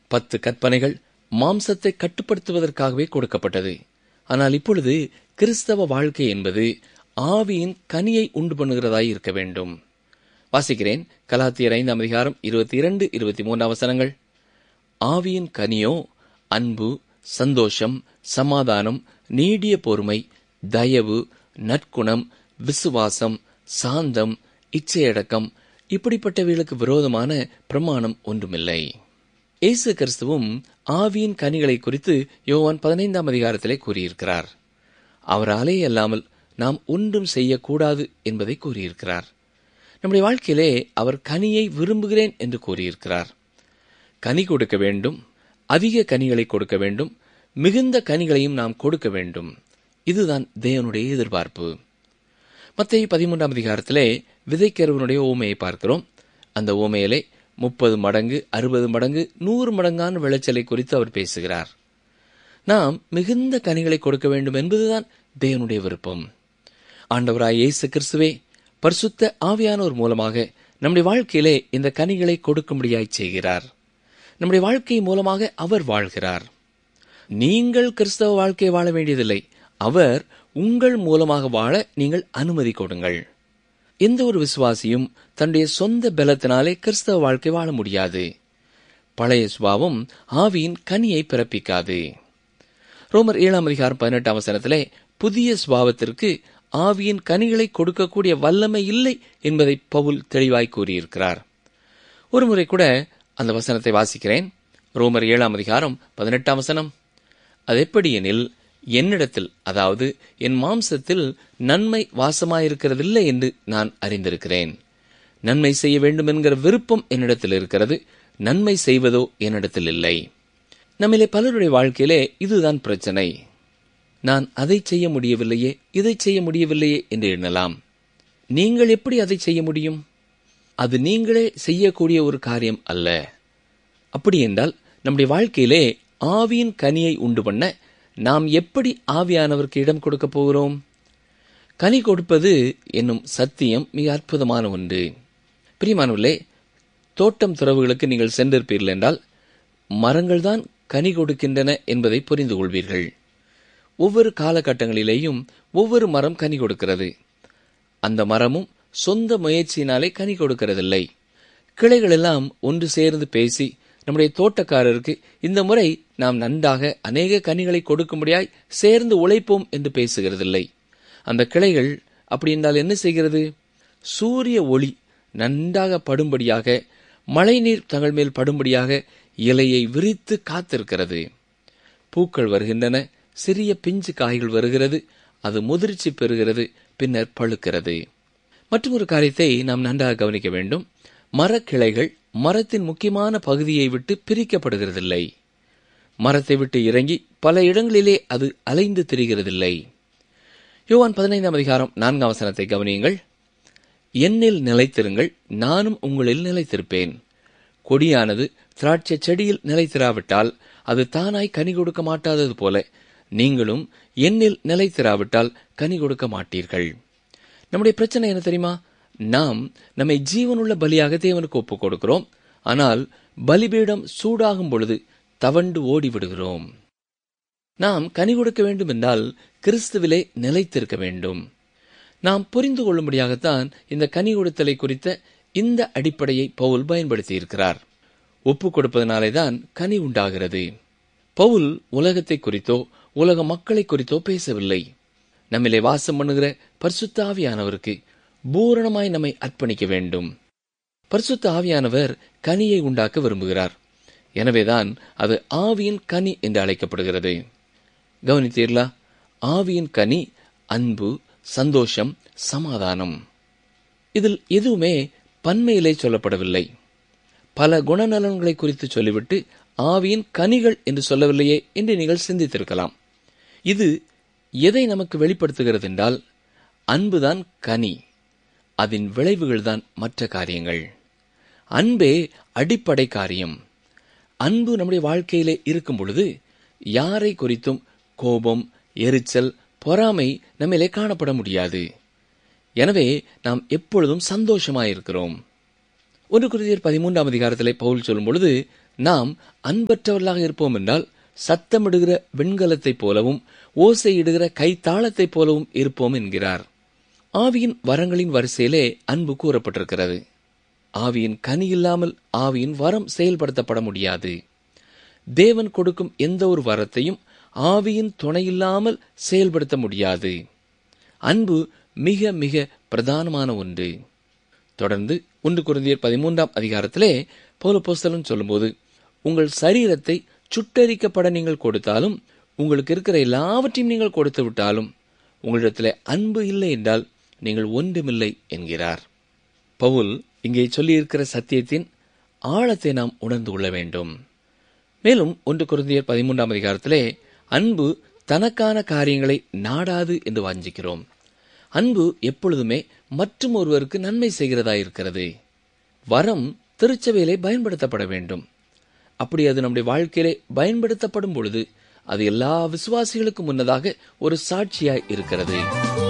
பத்து கற்பனைகள் மாம்சத்தை கட்டுப்படுத்துவதற்காகவே கொடுக்கப்பட்டது ஆனால் இப்பொழுது கிறிஸ்தவ வாழ்க்கை என்பது ஆவியின் கனியை உண்டு பண்ணுகிறதாய் இருக்க வேண்டும் வாசிக்கிறேன் கலாத்தியர் ஐந்தாம் அதிகாரம் இருபத்தி இரண்டு இருபத்தி மூன்றாம் வசனங்கள் ஆவியின் கனியோ அன்பு சந்தோஷம் சமாதானம் நீடிய பொறுமை தயவு நற்குணம் விசுவாசம் சாந்தம் இச்சையடக்கம் இப்படிப்பட்டவைகளுக்கு விரோதமான பிரமாணம் ஒன்றுமில்லை இயேசு கிறிஸ்துவும் ஆவியின் கனிகளை குறித்து யோவான் பதினைந்தாம் அதிகாரத்திலே கூறியிருக்கிறார் அவராலே அல்லாமல் நாம் ஒன்றும் செய்யக்கூடாது என்பதை கூறியிருக்கிறார் நம்முடைய வாழ்க்கையிலே அவர் கனியை விரும்புகிறேன் என்று கூறியிருக்கிறார் கனி கொடுக்க வேண்டும் அதிக கனிகளை கொடுக்க வேண்டும் மிகுந்த கனிகளையும் நாம் கொடுக்க வேண்டும் இதுதான் தேவனுடைய எதிர்பார்ப்பு மத்திய பதிமூன்றாம் அதிகாரத்திலே விதைக்கிறவனுடைய ஓமையை பார்க்கிறோம் அந்த ஓமையிலே முப்பது மடங்கு அறுபது மடங்கு நூறு மடங்கான விளைச்சலை குறித்து அவர் பேசுகிறார் நாம் மிகுந்த கனிகளை கொடுக்க வேண்டும் என்பதுதான் தேவனுடைய விருப்பம் ஆண்டவராய் இயேசு கிறிஸ்துவே பரிசுத்த ஆவியானோர் மூலமாக நம்முடைய வாழ்க்கையிலே இந்த கனிகளை கொடுக்கும்படியாய் செய்கிறார் நம்முடைய வாழ்க்கை மூலமாக அவர் வாழ்கிறார் நீங்கள் கிறிஸ்தவ வாழ்க்கை வாழ வேண்டியதில்லை அவர் உங்கள் மூலமாக வாழ நீங்கள் அனுமதி கொடுங்கள் எந்த ஒரு விசுவாசியும் தன்னுடைய சொந்த பலத்தினாலே கிறிஸ்தவ வாழ்க்கை வாழ முடியாது பழைய சுபாவம் ஆவியின் கனியை பிறப்பிக்காது ரோமர் ஏழாம் அதிகாரம் பதினெட்டாம் வசனத்திலே புதிய சுபாவத்திற்கு ஆவியின் கனிகளை கொடுக்கக்கூடிய வல்லமை இல்லை என்பதை பவுல் தெளிவாய் கூறியிருக்கிறார் ஒருமுறை கூட அந்த வசனத்தை வாசிக்கிறேன் ரோமர் ஏழாம் அதிகாரம் பதினெட்டாம் வசனம் அது எப்படி எனில் என்னிடத்தில் அதாவது என் மாம்சத்தில் நன்மை வாசமாயிருக்கிறதில்லை என்று நான் அறிந்திருக்கிறேன் நன்மை செய்ய வேண்டும் என்கிற விருப்பம் என்னிடத்தில் இருக்கிறது நன்மை செய்வதோ என்னிடத்தில் இல்லை நம்மிலே பலருடைய வாழ்க்கையிலே இதுதான் பிரச்சனை நான் அதை செய்ய முடியவில்லையே இதை செய்ய முடியவில்லையே என்று எண்ணலாம் நீங்கள் எப்படி அதை செய்ய முடியும் அது நீங்களே செய்யக்கூடிய ஒரு காரியம் அல்ல அப்படி என்றால் நம்முடைய வாழ்க்கையிலே ஆவியின் கனியை உண்டு பண்ண நாம் எப்படி ஆவியானவருக்கு இடம் கொடுக்க போகிறோம் கனி கொடுப்பது என்னும் சத்தியம் மிக அற்புதமான ஒன்று பிரியமானவர்களே தோட்டம் துறவுகளுக்கு நீங்கள் சென்றிருப்பீர்கள் என்றால் மரங்கள் தான் கனி கொடுக்கின்றன என்பதை புரிந்து கொள்வீர்கள் ஒவ்வொரு காலகட்டங்களிலேயும் ஒவ்வொரு மரம் கனி கொடுக்கிறது அந்த மரமும் சொந்த முயற்சியினாலே கனி கொடுக்கிறதில்லை கிளைகள் எல்லாம் ஒன்று சேர்ந்து பேசி நம்முடைய தோட்டக்காரருக்கு இந்த முறை நாம் நன்றாக அநேக கனிகளை கொடுக்கும்படியாய் சேர்ந்து உழைப்போம் என்று பேசுகிறதில்லை அந்த கிளைகள் அப்படி என்றால் என்ன செய்கிறது சூரிய ஒளி நன்றாக படும்படியாக மழைநீர் தங்கள் மேல் படும்படியாக இலையை விரித்து காத்திருக்கிறது பூக்கள் வருகின்றன சிறிய பிஞ்சு காய்கள் வருகிறது அது முதிர்ச்சி பெறுகிறது பின்னர் பழுக்கிறது மற்றொரு காரியத்தை நாம் நன்றாக கவனிக்க வேண்டும் மரக்கிளைகள் மரத்தின் முக்கியமான பகுதியை விட்டு பிரிக்கப்படுகிறதில்லை மரத்தை விட்டு இறங்கி பல இடங்களிலே அது அலைந்து திரிகிறதில்லை யோவான் பதினைந்தாம் அதிகாரம் நான்காம் வசனத்தை கவனியுங்கள் என்னில் நிலைத்திருங்கள் நானும் உங்களில் நிலைத்திருப்பேன் கொடியானது திராட்சை செடியில் நிலைத்திராவிட்டால் அது தானாய் கனி கொடுக்க மாட்டாதது போல நீங்களும் என்னில் நிலைத்திராவிட்டால் கனி கொடுக்க மாட்டீர்கள் நம்முடைய பிரச்சனை என்ன தெரியுமா நாம் நம்மை ஜீவனுள்ள பலியாக தேவனுக்கு ஒப்புக் கொடுக்கிறோம் ஆனால் பலிபீடம் சூடாகும் பொழுது தவண்டு ஓடி விடுகிறோம் நாம் கனி கொடுக்க வேண்டும் என்றால் கிறிஸ்துவிலே நிலைத்திருக்க வேண்டும் நாம் புரிந்து கொள்ளும்படியாகத்தான் இந்த கனி கொடுத்தலை குறித்த இந்த அடிப்படையை பவுல் பயன்படுத்தி இருக்கிறார் ஒப்புக் கொடுப்பதனாலே தான் கனி உண்டாகிறது பவுல் உலகத்தை குறித்தோ உலக மக்களை குறித்தோ பேசவில்லை நம்மிலே வாசம் பண்ணுகிற பரிசுத்த ஆவியானவருக்கு பூரணமாய் நம்மை அர்ப்பணிக்க வேண்டும் பரிசுத்த ஆவியானவர் கனியை உண்டாக்க விரும்புகிறார் எனவேதான் அது ஆவியின் கனி என்று அழைக்கப்படுகிறது கவனித்தீர்களா ஆவியின் கனி அன்பு சந்தோஷம் சமாதானம் இதில் எதுவுமே பன்மையிலே சொல்லப்படவில்லை பல குணநலன்களை குறித்து சொல்லிவிட்டு ஆவியின் கனிகள் என்று சொல்லவில்லையே என்று நீங்கள் சிந்தித்திருக்கலாம் இது எதை நமக்கு வெளிப்படுத்துகிறது என்றால் அன்புதான் கனி அதன் விளைவுகள் தான் மற்ற காரியங்கள் அன்பே அடிப்படை காரியம் அன்பு நம்முடைய வாழ்க்கையிலே இருக்கும் பொழுது யாரை குறித்தும் கோபம் எரிச்சல் பொறாமை நம்மிலே காணப்பட முடியாது எனவே நாம் எப்பொழுதும் சந்தோஷமாயிருக்கிறோம் ஒன்று குருதியர் பதிமூன்றாம் அதிகாரத்திலே பவுல் சொல்லும் பொழுது நாம் அன்பற்றவர்களாக இருப்போம் என்றால் சத்தமிடுகிற வெண்கலத்தைப் போலவும் ஓசையிடுகிற கைத்தாளத்தைப் போலவும் இருப்போம் என்கிறார் ஆவியின் வரங்களின் வரிசையிலே அன்பு கூறப்பட்டிருக்கிறது ஆவியின் கனி இல்லாமல் ஆவியின் வரம் செயல்படுத்தப்பட முடியாது தேவன் கொடுக்கும் எந்த ஒரு வரத்தையும் ஆவியின் துணையில்லாமல் செயல்படுத்த முடியாது அன்பு மிக மிக பிரதானமான ஒன்று தொடர்ந்து ஒன்று குருந்தியர் பதிமூன்றாம் அதிகாரத்திலே பௌலப்போஸ்தலன் சொல்லும்போது உங்கள் சரீரத்தை சுட்டரிக்கப்பட நீங்கள் கொடுத்தாலும் உங்களுக்கு இருக்கிற எல்லாவற்றையும் நீங்கள் கொடுத்து விட்டாலும் உங்களிடத்தில் அன்பு இல்லை என்றால் நீங்கள் ஒன்றுமில்லை என்கிறார் பவுல் இங்கே சொல்லியிருக்கிற சத்தியத்தின் ஆழத்தை நாம் உணர்ந்து கொள்ள வேண்டும் மேலும் ஒன்று குருந்தியர் பதிமூன்றாம் அதிகாரத்திலே அன்பு தனக்கான காரியங்களை நாடாது என்று வாஞ்சிக்கிறோம் அன்பு எப்பொழுதுமே மற்றும் ஒருவருக்கு நன்மை செய்கிறதா இருக்கிறது வரம் திருச்சபையிலே பயன்படுத்தப்பட வேண்டும் அப்படி அது நம்முடைய வாழ்க்கையிலே பயன்படுத்தப்படும் பொழுது அது எல்லா விசுவாசிகளுக்கும் முன்னதாக ஒரு சாட்சியாய் இருக்கிறது